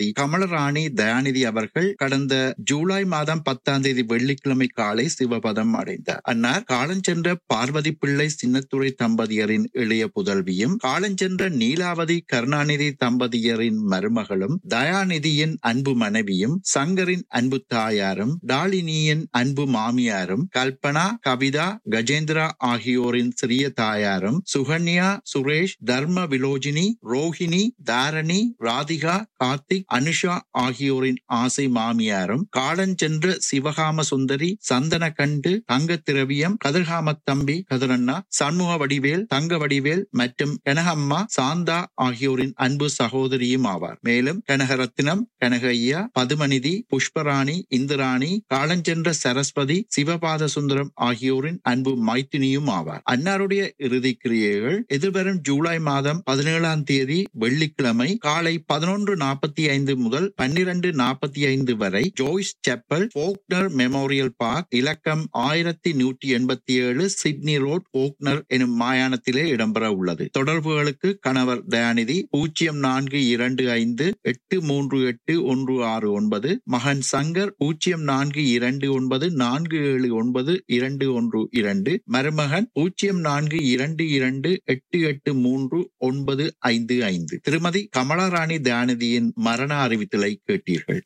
கமலராணி தயாநிதி அவர்கள் கடந்த ஜூலை மாதம் பத்தாம் தேதி வெள்ளிக்கிழமை காலை சிவபதம் அடைந்தார் அன்னார் காலஞ்சென்ற பார்வதி பிள்ளை சின்னத்துறை தம்பதியரின் இளைய புதல்வியும் காலஞ்சென்ற நீலாவதி கருணாநிதி தம்பதியரின் மருமகளும் தயாநிதியின் அன்பு மனைவியும் சங்கரின் அன்பு தாயாரும் டாலினியின் அன்பு மாமியாரும் கல்பனா கவிதா கஜேந்திரா ஆகியோரின் சிறிய தாயாரும் சுகன்யா சுரேஷ் தர்ம விலோஜினி ரோஹிணி தாரணி ராதிகா கார்த்திக் அனுஷா ஆகியோரின் ஆசை மாமியாரும் காலஞ்சென்ற சிவகாம சுந்தரி சந்தன கண்டு தங்க திரவியம் கதிர்காம தம்பி கதிரண்ணா சண்முக வடிவேல் தங்க வடிவேல் மற்றும் கனகம்மா சாந்தா ஆகியோரின் அன்பு சகோதரியும் ஆவார் மேலும் கனகரத்தினம் கனகையா பதுமநிதி புஷ்பராணி இந்திராணி காலஞ்சென்ற சரஸ்வதி சிவபாத சுந்தரம் ஆகியோரின் அன்பு மைத்தினியும் ஆவார் அன்னாருடைய இறுதி கிரியைகள் எதிர்வரும் ஜூலை மாதம் பதினேழாம் தேதி வெள்ளிக்கிழமை காலை பதினொன்று நாற்பத்தி ஐந்து முதல் பன்னிரண்டு நாற்பத்தி ஐந்து வரை Joyce chapel Bogner memorial park இலக்கம் ஆயிரத்தி நூற்றி எண்பத்தி ஏழு சிட்னி ரோட் போக்னர் எனும் மாயாணத்திலே இடம்பெற உள்ளது தொடர்புகளுக்கு கணவர் தயாநிதி பூஜ்ஜியம் நான்கு இரண்டு ஐந்து எட்டு மூன்று எட்டு ஒன்று ஆறு ஒன்பது மகன் சங்கர் பூஜ்ஜியம் நான்கு இரண்டு ஒன்பது நான்கு ஏழு ஒன்பது இரண்டு ஒன்று இரண்டு மருமகன் பூஜ்ஜியம் நான்கு இரண்டு இரண்டு எட்டு எட்டு மூன்று ஒன்பது ஐந்து ஐந்து திருமதி கமலாராணி தயாநிதியின் மரண அறிவித்தலை கேட்டீர்கள்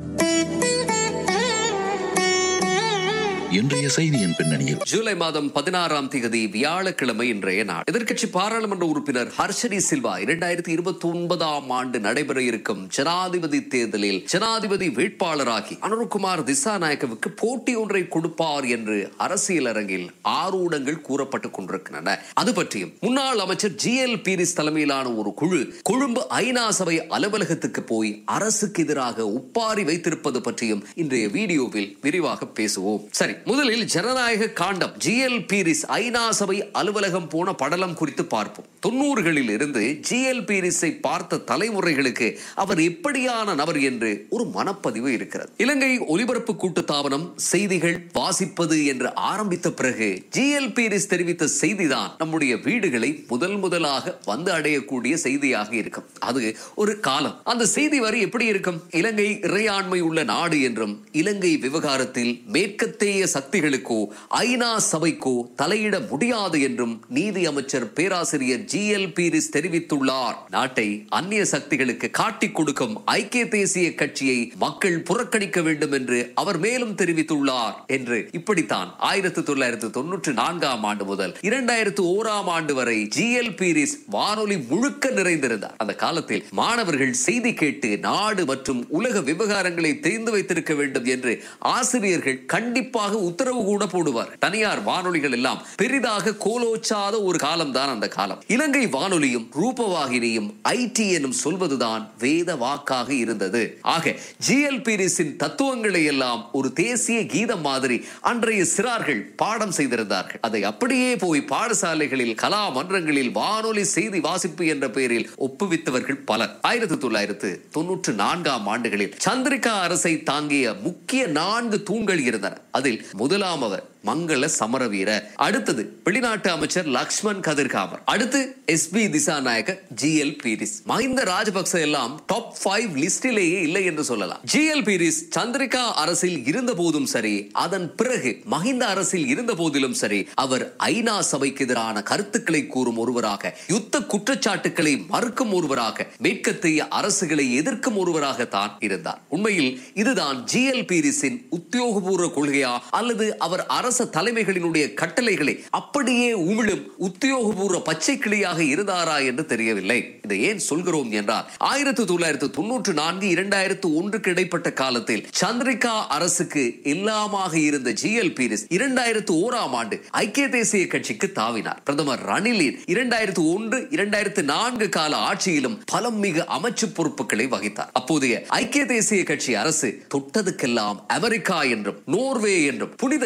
இன்றைய செய்தியின் பின்னணியில் ஜூலை மாதம் பதினாறாம் தேதி வியாழக்கிழமை இன்றைய நாள் எதிர்க்கட்சி பாராளுமன்ற உறுப்பினர் ஹர்ஷடி சில்வா இரண்டாயிரத்தி இருபத்தி ஒன்பதாம் ஆண்டு நடைபெற இருக்கும் ஜனாதிபதி தேர்தலில் ஜனாதிபதி வேட்பாளராகி அனுருகுமார் திசாநாயக்கவுக்கு போட்டி ஒன்றை கொடுப்பார் என்று அரசியல் அரங்கில் ஆரூடங்கள் கூறப்பட்டுக் கொண்டிருக்கின்றன அது பற்றியும் முன்னாள் அமைச்சர் ஜி எல் பீரிஸ் தலைமையிலான ஒரு குழு கொழும்பு ஐநா சபை அலுவலகத்துக்கு போய் அரசுக்கு எதிராக ஒப்பாரி வைத்திருப்பது பற்றியும் இன்றைய வீடியோவில் விரிவாக பேசுவோம் சரி முதலில் ஜனநாயக காண்டம் ஜி எல் பீரிஸ் ஐநா சபை அலுவலகம் போன படலம் குறித்து பார்ப்போம் தொண்ணூறுகளில் இருந்து ஜி எல் பீரிஸை பார்த்த தலைமுறைகளுக்கு அவர் எப்படியான நபர் என்று ஒரு மனப்பதிவு இருக்கிறது இலங்கை ஒலிபரப்பு கூட்டுத்தாபனம் செய்திகள் வாசிப்பது என்று ஆரம்பித்த பிறகு ஜி எல் பீரிஸ் தெரிவித்த செய்திதான் நம்முடைய வீடுகளை முதல் முதலாக வந்து அடையக்கூடிய செய்தியாக இருக்கும் அது ஒரு காலம் அந்த செய்தி வரி எப்படி இருக்கும் இலங்கை இறையாண்மை உள்ள நாடு என்றும் இலங்கை விவகாரத்தில் மேற்கத்தேய சக்திகளுக்கோ ஐநா சபைக்கோ தலையிட முடியாது என்றும் நீதி அமைச்சர் பேராசிரியர் ஜி எல் பீரிஸ் தெரிவித்துள்ளார் நாட்டை அந்நிய சக்திகளுக்கு காட்டிக் கொடுக்கும் ஐக்கிய தேசிய கட்சியை மக்கள் புறக்கணிக்க வேண்டும் என்று அவர் மேலும் தெரிவித்துள்ளார் என்று இப்படித்தான் ஆயிரத்தி தொள்ளாயிரத்து தொன்னூற்றி நான்காம் ஆண்டு முதல் இரண்டாயிரத்து ஓராம் ஆண்டு வரை ஜி எல் பீரிஸ் வானொலி முழுக்க நிறைந்திருந்தார் அந்த காலத்தில் மாணவர்கள் செய்தி கேட்டு நாடு மற்றும் உலக விவகாரங்களை தெரிந்து வைத்திருக்க வேண்டும் என்று ஆசிரியர்கள் கண்டிப்பாக உத்தரவு கூட போடுவார் தனியார் வானொலிகள் எல்லாம் பெரிதாக கோலோச்சாத ஒரு காலம்தான் அந்த காலம் இலங்கை வானொலியும் ரூபவாகினியும் ஐடி எனும் சொல்வதுதான் வேத வாக்காக இருந்தது ஆக ஜிஎல் பீரிஸின் தத்துவங்களை எல்லாம் ஒரு தேசிய கீதம் மாதிரி அன்றைய சிறார்கள் பாடம் செய்திருந்தார்கள் அதை அப்படியே போய் பாடசாலைகளில் கலா மன்றங்களில் வானொலி செய்தி வாசிப்பு என்ற பெயரில் ஒப்புவித்தவர்கள் பலர் ஆயிரத்தி தொள்ளாயிரத்து தொன்னூற்று நான்காம் ஆண்டுகளில் சந்திரிகா அரசை தாங்கிய முக்கிய நான்கு தூண்கள் இருந்தன அதில் முதலாம் அவர் மங்கள சமரவீர அடுத்தது வெளிநாட்டு அமைச்சர் லக்ஷ்மண் கதிர்காமர் அடுத்து எஸ் பி திசாநாயக ஜி எல் பீரிஸ் மஹிந்த ராஜபக்ச எல்லாம் டாப் ஃபைவ் லிஸ்டிலேயே இல்லை என்று சொல்லலாம் ஜி எல் பீரிஸ் சந்திரிகா அரசில் இருந்த போதும் சரி அதன் பிறகு மஹிந்த அரசில் இருந்த போதிலும் சரி அவர் ஐநா சபைக்கு எதிரான கருத்துக்களை கூறும் ஒருவராக யுத்த குற்றச்சாட்டுக்களை மறுக்கும் ஒருவராக மேற்கத்திய அரசுகளை எதிர்க்கும் ஒருவராகத்தான் இருந்தார் உண்மையில் இதுதான் ஜி எல் பீரிஸின் உத்தியோகபூர்வ கொள்கையா அல்லது அவர் அரச தலைமைகளினுடைய கட்டளைகளை அப்படியே உமிழும் உத்தியோகபூர்வ பச்சை கிளியாக இருந்தாரா என்று தெரியவில்லை இதை ஏன் சொல்கிறோம் என்றால் ஆயிரத்தி தொள்ளாயிரத்து தொன்னூற்று நான்கு இரண்டாயிரத்து ஒன்றுக்கு இடைப்பட்ட காலத்தில் சந்திரிகா அரசுக்கு எல்லாமாக இருந்த ஜி எல் பீரிஸ் இரண்டாயிரத்து ஓராம் ஆண்டு ஐக்கிய தேசிய கட்சிக்கு தாவினார் பிரதமர் ரணிலின் இரண்டாயிரத்து ஒன்று இரண்டாயிரத்து நான்கு கால ஆட்சியிலும் பலம் மிகு அமைச்சு பொறுப்புகளை வகித்தார் அப்போதைய ஐக்கிய தேசிய கட்சி அரசு தொட்டதுக்கெல்லாம் அமெரிக்கா என்றும் நோர்வே என்றும் புனித யாத்திரை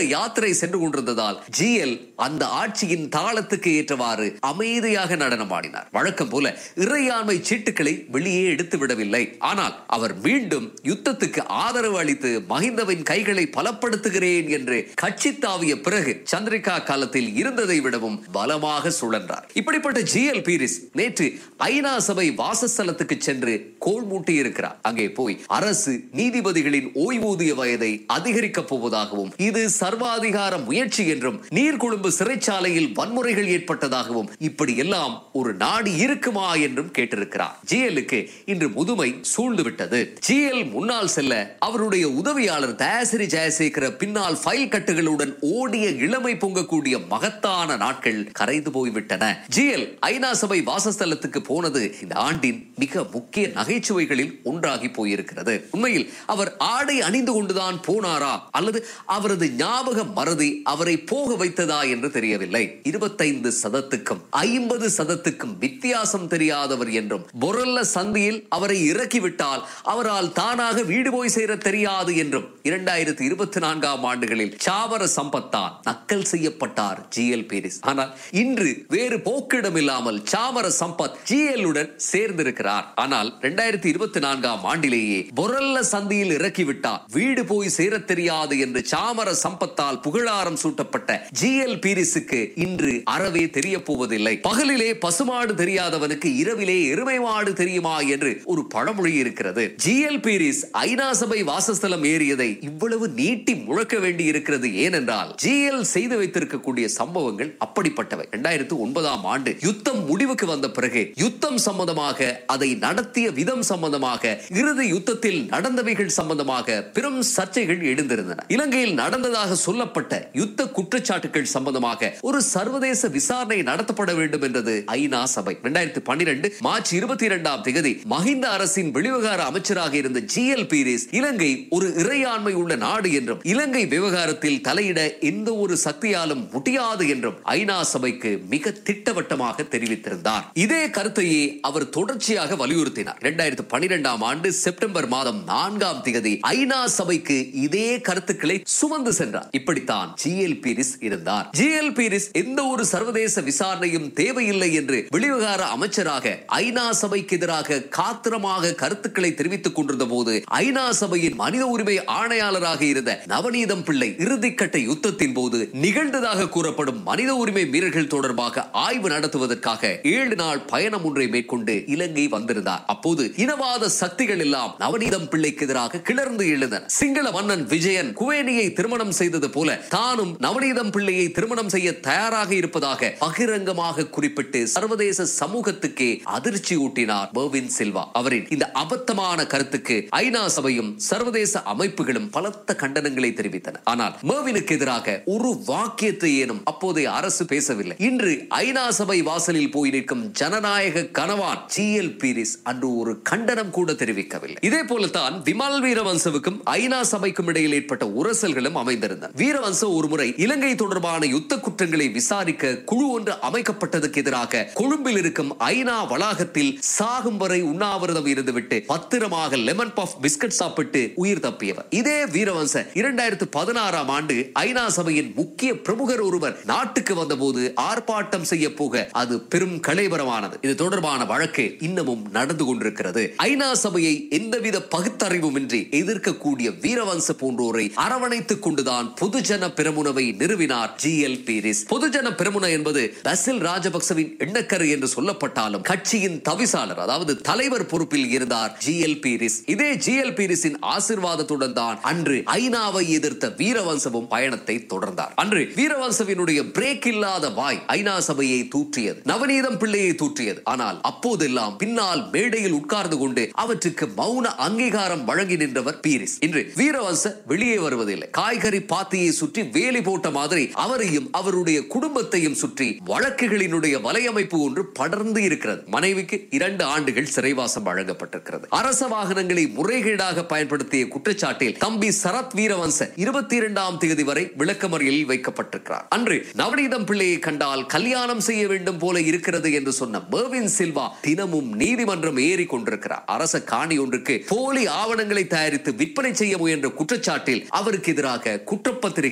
சோதனை சென்று கொண்டிருந்ததால் ஜிஎல் அந்த ஆட்சியின் தாளத்துக்கு ஏற்றவாறு அமைதியாக நடனமாடினார் வழக்கம் போல இறையாண்மை சீட்டுகளை வெளியே எடுத்து விடவில்லை ஆனால் அவர் மீண்டும் யுத்தத்துக்கு ஆதரவு அளித்து மஹிந்தவின் கைகளை பலப்படுத்துகிறேன் என்று கட்சி தாவிய பிறகு சந்திரிகா காலத்தில் இருந்ததை விடவும் பலமாக சுழன்றார் இப்படிப்பட்ட ஜிஎல் பீரிஸ் நேற்று ஐநா சபை வாசஸ்தலத்துக்கு சென்று கோல் மூட்டி இருக்கிறார் அங்கே போய் அரசு நீதிபதிகளின் ஓய்வூதிய வயதை அதிகரிக்கப் போவதாகவும் இது சர்வாதிகார முயற்சி என்றும் நீர்கொழும்பு சிறைச்சாலையில் வன்முறைகள் ஏற்பட்டதாகவும் இப்படி எல்லாம் ஒரு நாடு இருக்குமா என்றும் கேட்டிருக்கிறார் ஜிஎலுக்கு இன்று முதுமை சூழ்ந்து விட்டது ஜிஎல் முன்னால் செல்ல அவருடைய உதவியாளர் தயாசிரி ஜெயசேகர பின்னால் ஃபைல் கட்டுகளுடன் ஓடிய இளமை பொங்கக்கூடிய மகத்தான நாட்கள் கரைந்து போய்விட்டன ஜிஎல் ஐநா சபை வாசஸ்தலத்துக்கு போனது இந்த ஆண்டின் மிக முக்கிய நகைச்சுவைகளில் ஒன்றாகி போயிருக்கிறது உண்மையில் அவர் ஆடை அணிந்து கொண்டுதான் போனாரா அல்லது அவரது ஞாபக மறதி அவரை போக வைத்ததா என்று தெரியவில்லை இருபத்தைந்து சதத்துக்கும் ஐம்பது சதத்துக்கும் வித்தியாசம் தெரியாதவர் என்றும் பொருள்ள சந்தியில் அவரை இறக்கிவிட்டால் அவரால் தானாக வீடு போய் சேர தெரியாது என்றும் இரண்டாயிரத்தி இருபத்தி நான்காம் ஆண்டுகளில் சாவர சம்பத்தான் நக்கல் செய்யப்பட்டார் ஜிஎல் பீரிஸ் ஆனால் இன்று வேறு போக்கிடம் இல்லாமல் சாமர சம்பத் ஜிஎல் உடன் சேர்ந்திருக்கிறார் ஆனால் இரண்டாயிரத்தி இருபத்தி நான்காம் ஆண்டிலேயே பொரல்ல சந்தியில் இறக்கிவிட்டார் வீடு போய் சேர தெரியாது என்று சாமர சம்பத்தால் புகழாரம் சூட்டப்பட்ட ஜிஎல் பீரிஸுக்கு இன்று அறவே தெரிய போவதில்லை பகலிலே பசுமாடு தெரியாதவனுக்கு இரவிலே எருமை மாடு தெரியுமா என்று ஒரு பழமொழி இருக்கிறது ஜிஎல் பீரிஸ் ஐநா சபை வாசஸ்தலம் ஏறியதை இவ்வளவு நீட்டி முழக்க வேண்டி இருக்கிறது ஏனென்றால் ஜிஎல் செய்து வைத்திருக்கக்கூடிய சம்பவங்கள் அப்படிப்பட்டவை இரண்டாயிரத்து ஒன்பதாம் ஆண்டு யுத்தம் முடிவுக்கு வந்த பிறகு யுத்தம் சம்பந்தமாக அதை நடத்திய விதம் சம்பந்தமாக இறுதி யுத்தத்தில் நடந்தவைகள் சம்பந்தமாக பெரும் சர்ச்சைகள் எழுந்திருந்தன இலங்கையில் நடந்ததாக சொல்லப்பட்ட யுத்த குற்றச்சாட்டுகள் சம்பந்தமாக ஒரு சர்வதேச விசாரணை நடத்தப்பட வேண்டும் என்றது ஐநா சபை இரண்டாயிரத்தி பன்னிரண்டு மார்ச் இருபத்தி இரண்டாம் தேதி மஹிந்த அரசின் வெளிவிவகார அமைச்சராக இருந்த ஜி எல் பீரிஸ் இலங்கை ஒரு இறையாண்மை உள்ள நாடு என்றும் இலங்கை விவகாரத்தில் தலையிட எந்த ஒரு சக்தியாலும் முடியாது என்றும் ஐநா சபைக்கு மிக திட்டவட்டமாக தெரிவித்திருந்தார் இதே கருத்தையே அவர் தொடர்ச்சியாக வலியுறுத்தினார் இரண்டாயிரத்தி பன்னிரெண்டாம் ஆண்டு செப்டம்பர் மாதம் நான்காம் தேதி ஐநா சபைக்கு இதே கருத்துக்களை சுமந்து சென்றார் இப்படித்தான் ஜி எல் பீரிஸ் இருந்தார் ஜி எல் பீரிஸ் எந்த ஒரு சர்வதேச விசாரணையும் தேவையில்லை என்று வெளிவிவகார அமைச்சராக ஐநா சபைக்கு எதிராக காத்திரமாக கருத்துக்களை தெரிவித்துக் கொண்டிருந்த போது ஐநா சபையின் மனித உரிமை ஆணையாளராக இருந்த நவநீதம் பிள்ளை இறுதிக்கட்ட யுத்தத்தின் போது நிகழ்ந்ததாக கூறப்படும் மனித உரிமை மீறல்கள் தொடர்பாக ஆய்வு நடத்துவதற்காக ஏழு நாள் பயணம் ஒன்றை மேற்கொண்டு இலங்கை வந்திருந்தார் அப்போது இனவாத சக்திகள் எல்லாம் நவநீதம் பிள்ளைக்கு எதிராக கிளர்ந்து எழுந்தன சிங்கள மன்னன் விஜயன் குவேனியை திருமணம் செய்தது போல தானும் நவநீதம் பிள்ளையை திருமணம் செய்ய தயாராக இருப்பதாக பகிரங்கமாக குறிப்பிட்டு சர்வதேச சமூகத்துக்கே அதிர்ச்சி ஊட்டினார் பர்வின் சில்வா அவரின் இந்த அபத்தமான கருத்துக்கு ஐநா சபையும் சர்வதேச அமைப்புகளும் பலத்த கண்டனங்களை தெரிவித்தன ஆனால் மேவினுக்கு எதிராக ஒரு வாக்கியத்தை ஏனும் அப்போதைய அரசு பேசவில்லை இன்று ஐநா சபை வாசலில் போய் நிற்கும் ஜனநாயக கனவான் ஜி எல் பீரிஸ் அன்று ஒரு கண்டனம் கூட தெரிவிக்கவில்லை இதே போலத்தான் விமல் வீரவன்சவுக்கும் ஐநா சபைக்கும் இடையில் ஏற்பட்ட உரசல்களும் அமைந்திருந்தன வீரவன்ச ஒருமுறை இலங்கை தொடர்பான யுத்த குற்றங்களை விசாரிக்க குழு ஒன்று அமைக்கப்பட்டதுக்கு எதிராக கொழும்பில் இருக்கும் ஐநா வளாகத்தில் சாகும் வரை உண்ணாவிரதம் இருந்துவிட்டு பத்திரமாக லெமன் பஃப் பிஸ்கட் சாப்பிட்டு உயிர் தப்பியவர் இதே வீரவன்ச இரண்டாயிரத்து பதினாறாம் ஆண்டு ஐநா சபையின் முக்கிய பிரமுகர் ஒருவர் நாட்டுக்கு வந்தபோது ஆர்ப்பாட்டம் செய்ய போக அது பெரும் கலைபரமானது இது தொடர்பான வழக்கு இன்னமும் நடந்து கொண்டிருக்கிறது ஐநா சபையை எந்தவித பகுத்தறிவுமின்றி எதிர்க்கக்கூடிய வீரவன்ச போன்றோரை அரவணைத்துக் கொண்டுதான் பொதுஜன பெருமுனவை நிறுவினார் ஜி எல் பீரிஸ் பொதுஜன பெருமுன என்பது பசில் ராஜபக்சவின் எண்ணக்கரு என்று சொல்லப்பட்டாலும் கட்சியின் தவிசாளர் அதாவது தலைவர் பொறுப்பில் இருந்தார் ஜி எல் பீரிஸ் இதே ஜி எல் பீரிஸின் ஆசிர்வாதத்துடன் தான் அன்று ஐநாவை எதிர்த்த வீரவன்சவும் பயணத்தை தொடர்ந்தார் அன்று வீரவன்சவினுடைய பிரேக் இல்லாத வாய் ஐநா சபையை தூற்றியது நவநீதம் பிள்ளையை தூற்றியது ஆனால் அப்போதெல்லாம் பின்னால் மேடையில் உட்கார்ந்து கொண்டு அவற்றுக்கு மௌன அங்கீகாரம் வழங்கி நின்றவர் பீரிஸ் இன்று வீரவன்ச வெளியே வருவதில்லை காய்கறி பாத்தியை சுற்றி வேலி போட்ட மாதிரி அவரையும் அவருடைய குடும்பத்தையும் சுற்றி வழக்குகளினுடைய வலையமைப்பு ஒன்று படர்ந்து இருக்கிறது மனைவிக்கு இரண்டு ஆண்டுகள் சிறைவாசம் வழங்கப்பட்டிருக்கிறது அரச வாகனங்களை முறைகேடாக பயன்படுத்திய குற்றச்சாட்டில் தம்பி சரத் வீரவன்ச இருபத்தி இரண்டாம் தேதி வரை விளக்கமறியலில் வைக்கப்பட்டிருக்கிறார் அன்று நவநீதம் பிள்ளையை கண்டால் கல்யாணம் செய்ய வேண்டும் போல இருக்கிறது என்று சொன்ன மேவின் சில்வா தினமும் நீதிமன்றம் ஏறி கொண்டிருக்கிறார் அரச காணி ஒன்றுக்கு போலி ஆவணங்களை தயாரித்து விற்பனை செய்ய முயன்ற குற்றச்சாட்டில் அவருக்கு எதிராக குற்றப்பத்திரிகை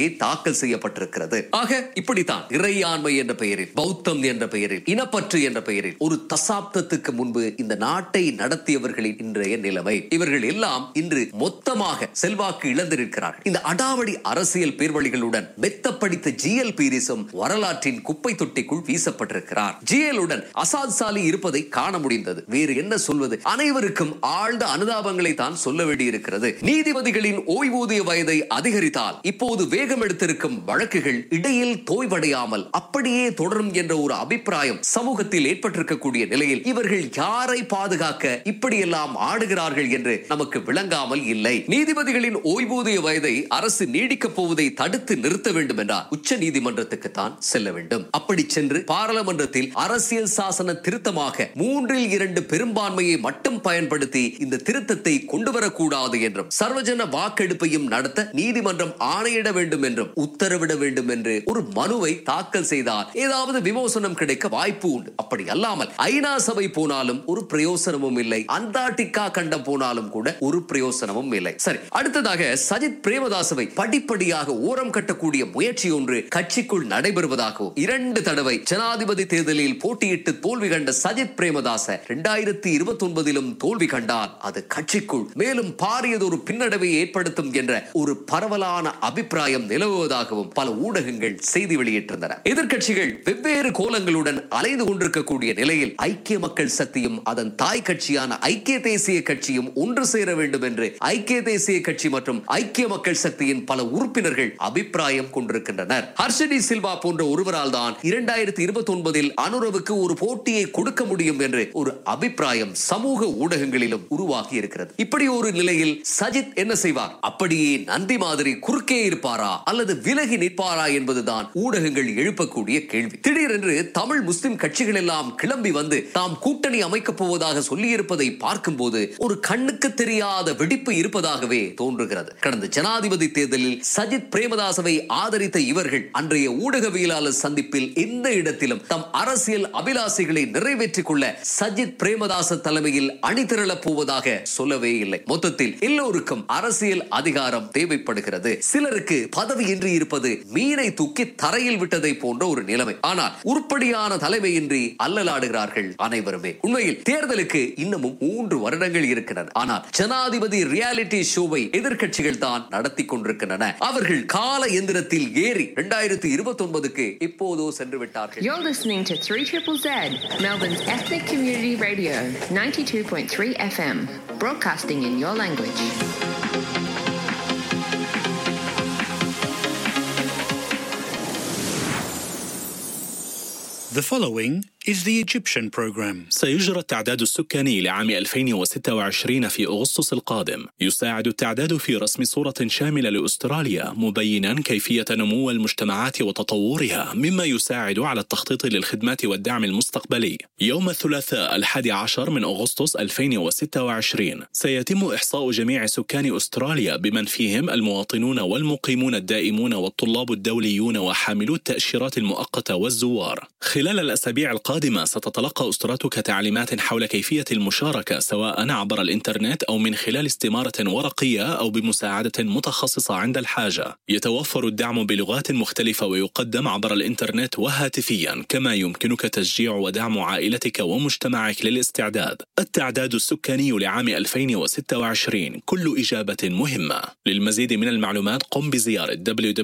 தாக்கல் செய்யப்பட்டிருக்கிறது ஆக இப்படித்தான் இறையாண்மை என்ற பெயரில் பௌத்தம் என்ற பெயரில் இனப்பற்று என்ற பெயரில் ஒரு தசாப்தத்துக்கு முன்பு இந்த நாட்டை நடத்தியவர்களின் இன்றைய நிலைமை இவர்கள் எல்லாம் இன்று மொத்தமாக செல்வாக்கு இழந்திருக்கிறார்கள் இந்த அடாவடி அரசியல் பேர்வழிகளுடன் மெத்த படித்த ஜிஎல் பீரிஸும் வரலாற்றின் குப்பை தொட்டிக்குள் வீசப்பட்டிருக்கிறார் ஜிஎலுடன் அசாத் சாலி இருப்பதை காண முடிந்தது வேறு என்ன சொல்வது அனைவருக்கும் ஆழ்ந்த அனுதாபங்களை தான் சொல்ல வேண்டியிருக்கிறது நீதிபதிகளின் ஓய்வூதிய வயதை அதிகரித்தால் இப்போது வேகம் எடுத்திருக்கும் வழக்குகள் இடையில் தோய்வடையாமல் அப்படியே தொடரும் என்ற ஒரு அபிப்பிராயம் சமூகத்தில் ஏற்பட்டிருக்கக்கூடிய நிலையில் இவர்கள் யாரை பாதுகாக்க இப்படியெல்லாம் ஆடுகிறார்கள் என்று நமக்கு விளங்காமல் இல்லை நீதிபதிகளின் ஓய்வூதிய வயதை அரசு நீடிக்கப் போவதை தடுத்து நிறுத்த வேண்டும் என்றால் உச்ச நீதிமன்றத்துக்கு தான் செல்ல வேண்டும் அப்படி சென்று பாராளுமன்றத்தில் அரசியல் சாசன திருத்தமாக மூன்றில் இரண்டு பெரும்பான்மையை மட்டும் பயன்படுத்தி இந்த திருத்தத்தை கொண்டு வரக்கூடாது என்றும் சர்வஜன வாக்கெடுப்பையும் நடத்த நீதிமன்றம் ஆணையிட வேண்டும் என்றும் உத்தரவிட வேண்டும் என்று ஒரு மனுவை தாக்கல் செய்தால் ஏதாவது விமோசனம் கிடைக்க வாய்ப்பு உண்டு அப்படி அல்லாமல் ஐநா சபை போனாலும் ஒரு பிரயோசனமும் இல்லை அண்டார்டிகா கண்டம் போனாலும் கூட ஒரு பிரயோசனமும் இல்லை சரி அடுத்ததாக சஜித் பிரேமதாசவை படிப்படியாக ஓரம் கட்டக்கூடிய முயற்சி ஒன்று கட்சிக்குள் நடைபெறுவதாகவும் இரண்டு தடவை ஜனாதிபதி தேர்தலில் போட்டியிட்டு தோல்வி கண்ட சஜித் பிரேமதாச இரண்டாயிரத்தி இருபத்தி ஒன்பதிலும் தோல்வி கண்டால் அது கட்சிக்குள் மேலும் பாரியதொரு பின்னடைவை ஏற்படுத்தும் என்ற ஒரு பரவலான அபிப்பிராயம் நிலவுவதாகவும் பல ஊடகங்கள் செய்தி வெளியிட்டிருந்தன எதிர்க்கட்சிகள் வெவ்வேறு கோலங்களுடன் அலைந்து கொண்டிருக்கக்கூடிய நிலையில் ஐக்கிய மக்கள் சக்தியும் அதன் தாய் கட்சியான ஐக்கிய தேசிய கட்சியும் ஒன்று சேர வேண்டும் என்று ஐக்கிய தேசிய கட்சி மற்றும் ஐக்கிய மக்கள் சக்தியின் பல உறுப்பினர்கள் அபிப்பிராயம் கொண்டிருக்கின்றனர் ஹர்ஷடி சில்வா போன்ற ஒருவரால் தான் இரண்டாயிரத்தி இருபத்தி ஒன்பதில் அனுரவுக்கு ஒரு போட்டியை கொடுக்க முடியும் என்று ஒரு அபிப்பிராயம் சமூக ஊடகங்களிலும் உருவாகி இருக்கிறது இப்படி ஒரு நிலையில் சஜித் என்ன செய்வார் அப்படியே நந்தி மாதிரி குறுக்கே இருப்பாரா அல்லது விலகி நிற்பாரா என்பதுதான் ஊடகங்கள் எழுப்பக்கூடிய கேள்வி திடீரென்று தமிழ் முஸ்லிம் கட்சிகள் எல்லாம் கிளம்பி வந்து தாம் கூட்டணி அமைக்கப் போவதாக சொல்லியிருப்பதை பார்க்கும்போது ஒரு கண்ணுக்கு தெரியாத வெடிப்பு இருப்பதாகவே தோன்றுகிறது கடந்த ஜனாதிபதி தேர்தலில் சஜித் பிரேமதாசவை ஆதரித்த இவர்கள் அன்றைய ஊடகவியலாளர் சந்திப்பில் எந்த இடத்திலும் தம் அரசியல் அபிலாசைகளை நிறைவேற்றிக் கொள்ள சஜித் பிரேமதாச தலைமையில் அணிதிரளப் போவதாக சொல்லவே இல்லை மொத்தத்தில் எல்லோருக்கும் அரசியல் அதிகாரம் தேவைப்படுகிறது சிலருக்கு பதவியின்றி இருப்பது மீனை தூக்கி தரையில் விட்டதை போன்ற ஒரு நிலைமை ஆனால் உருப்படியான தலைமையின்றி அல்லலாடுகிறார்கள் அனைவருமே உண்மையில் தேர்தலுக்கு இன்னமும் மூன்று வருடங்கள் இருக்கின்றன ஆனால் ஜனாதிபதி ரியாலிட்டி ஷோவை எதிர்க்கட்சிகள் தான் நடத்தி கொண்டிருக்கின்றன அவர்கள் கால எந்திரத்தில் ஏறி இரண்டாயிரத்தி இருபத்தி ஒன்பதுக்கு இப்போதோ சென்று விட்டார்கள் You're listening to 3 Triple Z, Melbourne's ethnic community radio, 92.3 FM, broadcasting in your language. The following is the Egyptian program. سيجرى التعداد السكاني لعام 2026 في أغسطس القادم يساعد التعداد في رسم صورة شاملة لأستراليا مبينا كيفية نمو المجتمعات وتطورها مما يساعد على التخطيط للخدمات والدعم المستقبلي يوم الثلاثاء الحادي عشر من أغسطس 2026 سيتم إحصاء جميع سكان أستراليا بمن فيهم المواطنون والمقيمون الدائمون والطلاب الدوليون وحاملو التأشيرات المؤقتة والزوار خلال الأسابيع القادمة ستتلقى أسرتك تعليمات حول كيفية المشاركة سواء عبر الإنترنت أو من خلال استمارة ورقية أو بمساعدة متخصصة عند الحاجة يتوفر الدعم بلغات مختلفة ويقدم عبر الإنترنت وهاتفيا كما يمكنك تشجيع ودعم عائلتك ومجتمعك للاستعداد التعداد السكاني لعام 2026 كل إجابة مهمة للمزيد من المعلومات قم بزيارة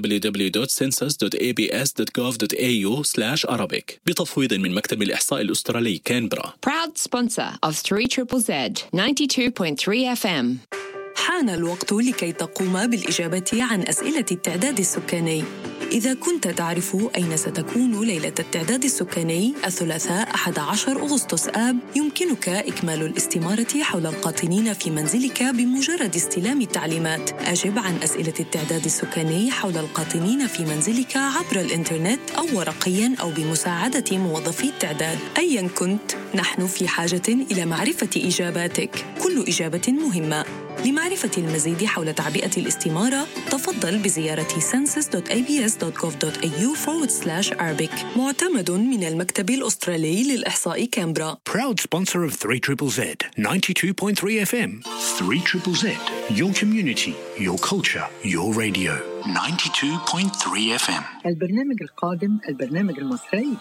www.census.abs.gov.au/arabic بتفويض من مكتب الإحصاء الأسترالي كانبرا Proud sponsor of 3 Triple Z, 92.3 FM. حان الوقت لكي تقوم بالإجابة عن أسئلة التعداد السكاني. إذا كنت تعرف أين ستكون ليلة التعداد السكاني الثلاثاء 11 أغسطس آب يمكنك إكمال الاستمارة حول القاطنين في منزلك بمجرد استلام التعليمات أجب عن أسئلة التعداد السكاني حول القاطنين في منزلك عبر الإنترنت أو ورقياً أو بمساعدة موظفي التعداد أياً كنت نحن في حاجة إلى معرفة إجاباتك كل إجابة مهمة لمعرفة المزيد حول تعبئة الاستمارة تفضل بزيارة census.abs.gov.au forward slash Arabic معتمد من المكتب الأسترالي للإحصاء كامبرا Proud sponsor of 3ZZZ 92.3 FM. 3ZZZ, your community, your culture, your radio. 92.3 FM. البرنامج القادم البرنامج المصري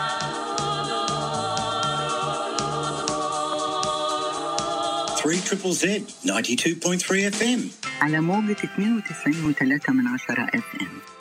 Three Triple Z, 92.3 FM. على موجة 92.3 من عشرة اف ام